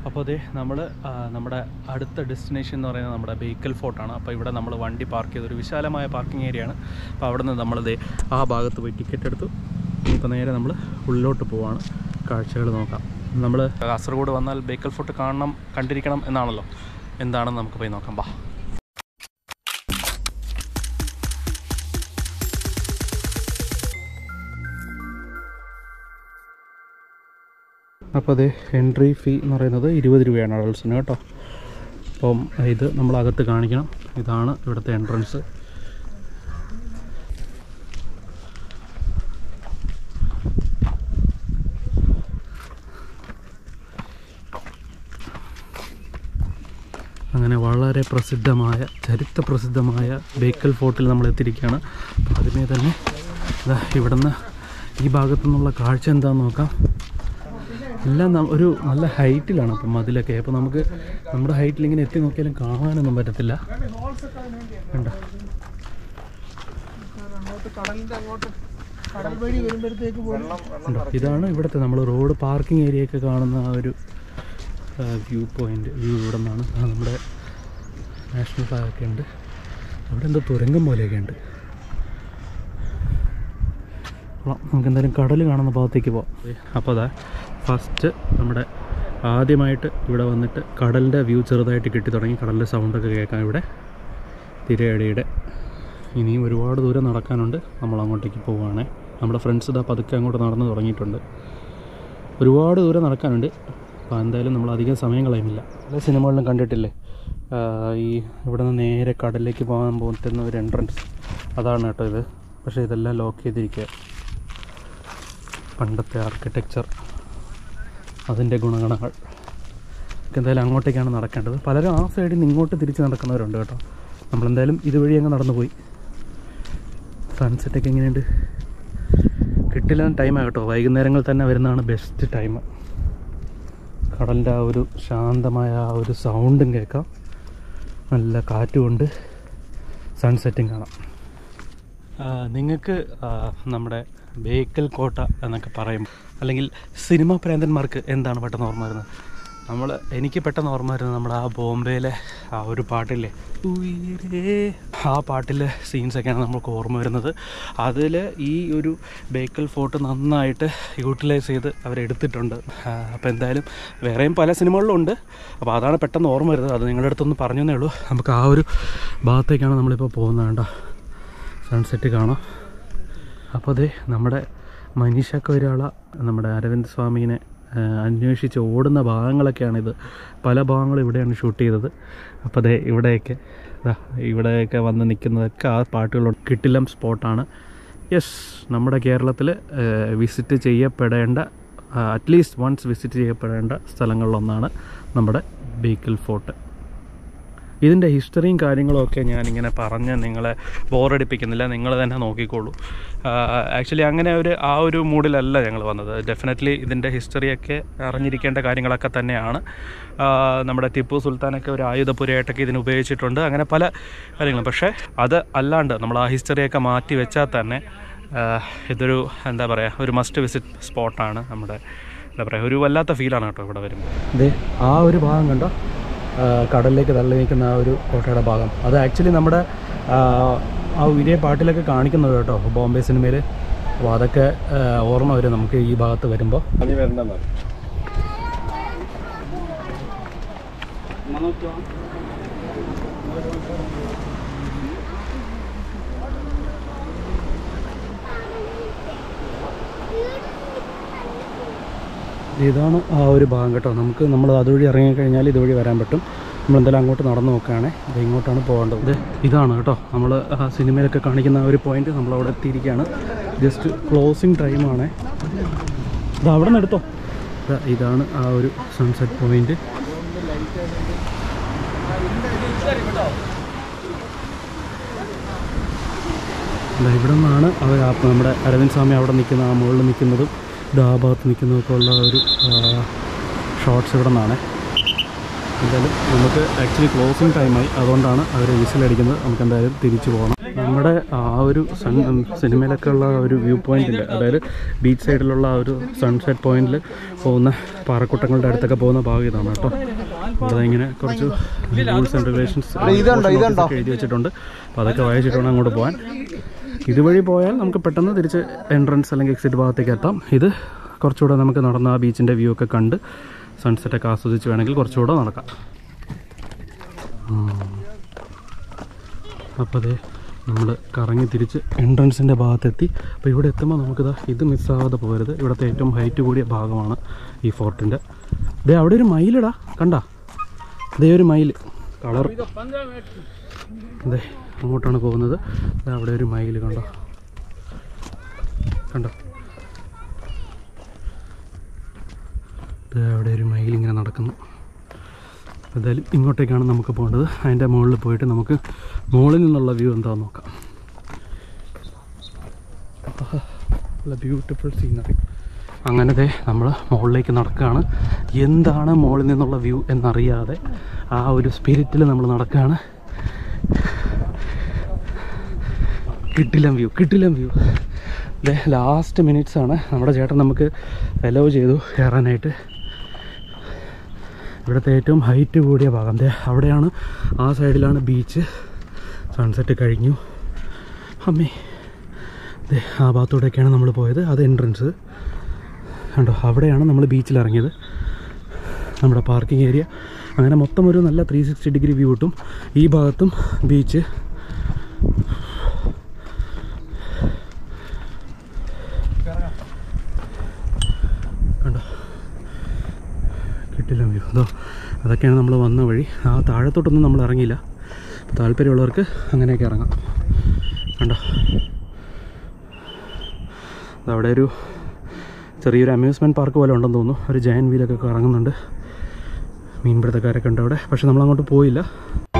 അപ്പോൾ അതേ നമ്മൾ നമ്മുടെ അടുത്ത ഡെസ്റ്റിനേഷൻ എന്ന് പറയുന്നത് നമ്മുടെ ബേക്കൽ ഫോർട്ടാണ് അപ്പോൾ ഇവിടെ നമ്മൾ വണ്ടി പാർക്ക് ചെയ്ത ഒരു വിശാലമായ പാർക്കിംഗ് ഏരിയയാണ് അപ്പോൾ അവിടെ നിന്ന് നമ്മളിതേ ആ ഭാഗത്ത് പോയി ടിക്കറ്റ് എടുത്തു ഇപ്പോൾ നേരെ നമ്മൾ ഉള്ളിലോട്ട് പോവാണ് കാഴ്ചകൾ നോക്കാം നമ്മൾ കാസർഗോഡ് വന്നാൽ ബേക്കൽ ഫോർട്ട് കാണണം കണ്ടിരിക്കണം എന്നാണല്ലോ എന്താണെന്ന് നമുക്ക് പോയി നോക്കാം ബാ അപ്പോൾ അത് എൻട്രി ഫീ എന്ന് പറയുന്നത് ഇരുപത് രൂപയാണ് അഡൾട്ട്സിന് കേട്ടോ അപ്പം ഇത് നമ്മൾ അകത്ത് കാണിക്കണം ഇതാണ് ഇവിടുത്തെ എൻട്രൻസ് അങ്ങനെ വളരെ പ്രസിദ്ധമായ ചരിത്ര പ്രസിദ്ധമായ ബേക്കൽ ഫോർട്ടിൽ നമ്മൾ എത്തിയിരിക്കുകയാണ് അപ്പോൾ അതിനെ തന്നെ ഇതാ ഇവിടുന്ന് ഈ ഭാഗത്തു നിന്നുള്ള കാഴ്ച എന്താണെന്ന് നോക്കാം എല്ലാം ന- ഒരു നല്ല ഹൈറ്റിലാണ് അപ്പം മതിലൊക്കെ അപ്പോൾ നമുക്ക് നമ്മുടെ ഹൈറ്റിൽ ഇങ്ങനെ എത്തി നോക്കിയാലും കാണാനൊന്നും പറ്റത്തില്ല കണ്ട അങ്ങോട്ട് കടലിന്റെ അങ്ങോട്ട് കടൽ വഴി വരുമ്പോഴത്തേക്ക് പോലും കണ്ടോ ഇതാണ് ഇവിടുത്തെ നമ്മൾ റോഡ് പാർക്കിംഗ് ഏരിയയൊക്കെ കാണുന്ന ആ ഒരു വ്യൂ പോയിന്റ് വ്യൂ ഇവിടെ നിന്നാണ് ആ നമ്മുടെ നാഷണൽ ഫ്ലാഗ് ഒക്കെ ഉണ്ട് അവിടെ എന്തോ തുരങ്കം പോലെയൊക്കെ ഉണ്ട് കൊള്ളാം. നമുക്ക് എന്തായാലും കടൽ കാണുന്ന ഭാഗത്തേക്ക് പോവാം അപ്പോൾ അതാ ഫസ്റ്റ് നമ്മുടെ ആദ്യമായിട്ട് ഇവിടെ വന്നിട്ട് കടലിൻ്റെ വ്യൂ ചെറുതായിട്ട് കിട്ടി തുടങ്ങി കടലിൻ്റെ സൗണ്ടൊക്കെ കേൾക്കാം ഇവിടെ തിരയടിയുടെ ഇനിയും ഒരുപാട് ദൂരം നടക്കാനുണ്ട് നമ്മൾ അങ്ങോട്ടേക്ക് പോവുകയാണേ നമ്മുടെ ഫ്രണ്ട്സ് ഇതാ പതുക്കെ അങ്ങോട്ട് നടന്ന് തുടങ്ങിയിട്ടുണ്ട് ഒരുപാട് ദൂരം നടക്കാനുണ്ട് അപ്പോൾ എന്തായാലും നമ്മൾ അധികം സമയം കളയുന്നില്ല പല സിനിമകളിലും കണ്ടിട്ടില്ലേ ആ, ഈ ഇവിടെ നിന്ന് നേരെ കടലിലേക്ക് പോകാൻ പോകുന്ന ഒരു എൻട്രൻസ് അതാണ് കേട്ടോ ഇത് പക്ഷേ ഇതെല്ലാം ലോക്ക് ചെയ്തിരിക്കുക പണ്ടത്തെ ആർക്കിടെക്ചർ അതിൻ്റെ ഗുണഗണങ്ങൾ നമുക്ക് എന്തായാലും അങ്ങോട്ടേക്കാണ് നടക്കേണ്ടത് പലരും ആ സൈഡിൽ നിന്ന് ഇങ്ങോട്ട് തിരിച്ച് നടക്കുന്നവരുണ്ട് കേട്ടോ നമ്മളെന്തായാലും ഇതുവഴി അങ്ങ് നടന്നു പോയി സൺസെറ്റൊക്കെ എങ്ങനെയുണ്ട് കിട്ടില്ല ടൈമാണ് കേട്ടോ വൈകുന്നേരങ്ങളിൽ തന്നെ വരുന്നതാണ് ബെസ്റ്റ് ടൈം കടലിൻ്റെ ആ ഒരു ശാന്തമായ ആ ഒരു സൗണ്ടും കേൾക്കാം നല്ല കാറ്റുമുണ്ട് സൺസെറ്റും കാണാം നിങ്ങൾക്ക് നമ്മുടെ ബേക്കൽ കോട്ട എന്നൊക്കെ പറയും അല്ലെങ്കിൽ സിനിമ പ്രാന്തന്മാർക്ക് എന്താണ് പെട്ടെന്ന് ഓർമ്മ വരുന്നത് നമ്മൾ എനിക്ക് പെട്ടെന്ന് ഓർമ്മ വരുന്നത് നമ്മുടെ ആ ബോംബെയിലെ ആ ഒരു പാട്ടില്ലേ ഉയരേ ആ പാട്ടിലെ സീൻസൊക്കെയാണ് നമുക്ക് ഓർമ്മ വരുന്നത് അതിൽ ഈ ഒരു ബേക്കൽ ഫോർട്ട് നന്നായിട്ട് യൂട്ടിലൈസ് ചെയ്ത് അവരെടുത്തിട്ടുണ്ട് അപ്പോൾ എന്തായാലും വേറെയും പല സിനിമകളിലും ഉണ്ട് അപ്പോൾ അതാണ് പെട്ടെന്ന് ഓർമ്മ വരുന്നത് അത് നിങ്ങളുടെ അടുത്തൊന്ന് പറഞ്ഞതേ ഉള്ളൂ നമുക്ക് ആ ഒരു ഭാഗത്തേക്കാണ് നമ്മളിപ്പോൾ പോകുന്നത് കേട്ടോ സൺസെറ്റ് കാണാം അപ്പോൾ അതെ നമ്മുടെ മനീഷ കൊയ്രാള നമ്മുടെ അരവിന്ദ് സ്വാമീനെ ആ, അന്വേഷിച്ച് ഓടുന്ന ഭാഗങ്ങളൊക്കെയാണിത് പല ഭാഗങ്ങളും ഇവിടെയാണ് ഷൂട്ട് ചെയ്തത് അപ്പോൾ അതെ ഇവിടെയൊക്കെ ദാ ഇവിടെയൊക്കെ വന്ന് നിൽക്കുന്നതൊക്കെ ആ പാട്ടുകളുണ്ട് കിട്ടിലം സ്പോട്ടാണ് യെസ് നമ്മുടെ കേരളത്തിൽ വിസിറ്റ് ചെയ്യപ്പെടേണ്ട അറ്റ്ലീസ്റ്റ് വൺസ് വിസിറ്റ് ചെയ്യപ്പെടേണ്ട സ്ഥലങ്ങളിലൊന്നാണ് നമ്മുടെ ബേക്കൽ ഫോർട്ട് ഇതിൻ്റെ ഹിസ്റ്ററിയും കാര്യങ്ങളും ഒക്കെ ഞാനിങ്ങനെ പറഞ്ഞ് നിങ്ങളെ ബോറടിപ്പിക്കുന്നില്ല നിങ്ങൾ തന്നെ നോക്കിക്കോളൂ ആക്ച്വലി അങ്ങനെ ഒരു ആ ഒരു മൂഡിലല്ല ഞങ്ങൾ വന്നത് ഡെഫിനറ്റ്ലി ഇതിൻ്റെ ഹിസ്റ്ററിയൊക്കെ അറിഞ്ഞിരിക്കേണ്ട കാര്യങ്ങളൊക്കെ തന്നെയാണ് ആ, നമ്മുടെ ടിപ്പു സുൽത്താനൊക്കെ ഒരു ആയുധപുരയായിട്ടൊക്കെ ഇതിന് ഉപയോഗിച്ചിട്ടുണ്ട് അങ്ങനെ പല കാര്യങ്ങളും പക്ഷേ അത് അല്ലാണ്ട് നമ്മൾ ആ ഹിസ്റ്ററിയൊക്കെ മാറ്റി വെച്ചാൽ തന്നെ ആ, ഇതൊരു എന്താ പറയുക ഒരു മസ്റ്റ് വിസിറ്റ് സ്പോട്ടാണ് നമ്മുടെ എന്താ പറയുക ഒരു വല്ലാത്ത ഫീലാണ് കേട്ടോ ഇവിടെ വരുമ്പോൾ ഇതേ ആ ഒരു ഭാഗം കണ്ടോ ആ, കടലിലേക്ക് തള്ളി നിൽക്കുന്ന ആ ഒരു കോട്ടയുടെ ഭാഗം അത് ആക്ച്വലി നമ്മുടെ ആ, ആ ഇതേ പാട്ടിലൊക്കെ കാണിക്കുന്നത് കേട്ടോ ബോംബെ സിനിമയിൽ അപ്പോൾ അതൊക്കെ ആ, ഓർമ്മ വരും നമുക്ക് ഈ ഭാഗത്ത് വരുമ്പോൾ ഇതാണ് ആ ഒരു ഭാഗം കേട്ടോ നമുക്ക് നമ്മൾ അതുവഴി ഇറങ്ങിക്കഴിഞ്ഞാൽ ഇതുവഴി വരാൻ പറ്റും നമ്മൾ എന്തായാലും അങ്ങോട്ട് നടന്നു നോക്കുകയാണേ ഇത് ഇങ്ങോട്ടാണ് പോകേണ്ടത് ഇത് ഇതാണ് കേട്ടോ നമ്മൾ ആ സിനിമയിലൊക്കെ കാണിക്കുന്ന ആ ഒരു പോയിന്റ് നമ്മൾ അവിടെ എത്തിയിരിക്കുകയാണ് ജസ്റ്റ് ക്ലോസിങ് ടൈമാണ് ഇത് അവിടെ നിന്ന് എടുത്തോ ദാ ഇതാണ് ആ ഒരു സൺസെറ്റ് പോയിന്റ് ദാ ഇവിടെ നിന്നാണ് അവർ ആ നമ്മുടെ അരവിന്ദ് സ്വാമി അവിടെ നിൽക്കുന്ന ആ മുകളിൽ നിൽക്കുന്നതും ഇത് ആ ഭാഗത്ത് നിൽക്കുന്നതൊക്കെ ഉള്ള ഒരു ഷോർട്സ് ഇവിടെ നിന്നാണ് എന്തായാലും നമുക്ക് ആക്ച്വലി ക്ലോസിങ് ടൈമായി അതുകൊണ്ടാണ് അവർ വിസിലടിക്കുന്നത് നമുക്ക് എന്തായാലും തിരിച്ചു പോകണം നമ്മുടെ ആ ഒരു സൺ സിനിമയിലൊക്കെ ഉള്ള ആ ഒരു വ്യൂ പോയിന്റിൽ അതായത് ബീച്ച് സൈഡിലുള്ള ആ ഒരു സൺസെറ്റ് പോയിന്റിൽ പോകുന്ന പാറക്കൂട്ടങ്ങളുടെ അടുത്തൊക്കെ പോകുന്ന ഭാഗം ഇതാണ് കേട്ടോ അവിടെ ഇങ്ങനെ കുറച്ച് റൂൾസ് ആൻഡ് റെഗുലേഷൻസ് എഴുതി വെച്ചിട്ടുണ്ട് അപ്പോൾ അതൊക്കെ വായിച്ചിട്ട് വേണം അങ്ങോട്ട് പോകാൻ ഇതുവഴി പോയാൽ നമുക്ക് പെട്ടെന്ന് തിരിച്ച് എൻട്രൻസ് അല്ലെങ്കിൽ എക്സിറ്റ് ഭാഗത്തേക്ക് എത്താം ഇത് കുറച്ചുകൂടെ നമുക്ക് നടന്ന ആ ബീച്ചിൻ്റെ വ്യൂ ഒക്കെ കണ്ട് സൺസെറ്റൊക്കെ ആസ്വദിച്ച് വേണമെങ്കിൽ കുറച്ചുകൂടെ നടക്കാം അപ്പോൾ അതെ നമ്മൾ കറങ്ങി തിരിച്ച് എൻട്രൻസിൻ്റെ ഭാഗത്തെത്തി അപ്പോൾ ഇവിടെ എത്തുമ്പോൾ നമുക്കിതാ ഇത് മിസ്സാവാതെ പോകരുത് ഇവിടുത്തെ ഏറ്റവും ഹൈറ്റ് കൂടിയ ഭാഗമാണ് ഈ ഫോർട്ടിൻ്റെ ദേ അവിടെ ഒരു മയിലിടാ കണ്ട ദേ ഒരു മയിൽ കളർ അതെ അങ്ങോട്ടാണ് പോകുന്നത് ദേ അവിടെ ഒരു മയിൽ കണ്ടോ കണ്ടോ ദേ അവിടെ ഒരു മയിൽ ഇങ്ങനെ നടക്കുന്നു എന്തായാലും ഇങ്ങോട്ടേക്കാണ് നമുക്ക് പോകേണ്ടത് അതിൻ്റെ മുകളിൽ പോയിട്ട് നമുക്ക് മുകളിൽ നിന്നുള്ള വ്യൂ എന്താണെന്ന് നോക്കാം ആഹാ, നല്ല ബ്യൂട്ടിഫുൾ സീനറി അങ്ങനത്തെ നമ്മൾ മുകളിലേക്ക് നടക്കുകയാണ് എന്താണ് മുകളിൽ നിന്നുള്ള വ്യൂ എന്നറിയാതെ ആ ഒരു സ്പിരിറ്റിൽ നമ്മൾ നടക്കുകയാണ് കിട്ടിലം വ്യൂ കിട്ടിലം വ്യൂ അതെ ലാസ്റ്റ് മിനിറ്റ്സ് ആണ് നമ്മുടെ ചേട്ടൻ നമുക്ക് അലോ ചെയ്തു കയറാനായിട്ട് ഇവിടുത്തെ ഏറ്റവും ഹൈറ്റ് കൂടിയ ഭാഗം ദേ അവിടെയാണ് ആ സൈഡിലാണ് ബീച്ച് സൺസെറ്റ് കഴിഞ്ഞു അമ്മേ ദേ ആ ഭാഗത്തൂടെയൊക്കെയാണ് നമ്മൾ പോയത് അത് എൻട്രൻസ് കണ്ടോ അവിടെയാണ് നമ്മൾ ബീച്ചിൽ ഇറങ്ങിയത് നമ്മുടെ പാർക്കിംഗ് ഏരിയ അങ്ങനെ മൊത്തം ഒരു നല്ല ത്രീ സിക്സ്റ്റി ഡിഗ്രി വ്യൂ കിട്ടും ഈ ഭാഗത്തും ബീച്ച് കണ്ടോ കിട്ടില്ല വ്യൂ അതോ അതൊക്കെയാണ് നമ്മൾ വന്ന വഴി ആ താഴത്തോട്ടൊന്നും നമ്മൾ ഇറങ്ങിയില്ല താല്പര്യമുള്ളവർക്ക് അങ്ങനെയൊക്കെ ഇറങ്ങാം കണ്ടോ അവിടെ ഒരു ചെറിയൊരു അമ്യൂസ്മെൻറ്റ് പാർക്ക് പോലെ ഉണ്ടെന്ന് തോന്നുന്നു ഒരു ജയൻ വീലൊക്കെ ഇറങ്ങുന്നുണ്ട് മീൻപിടുത്തക്കാരൊക്കെ ഉണ്ട് അവിടെ പക്ഷെ നമ്മൾ അങ്ങോട്ട് പോയില്ല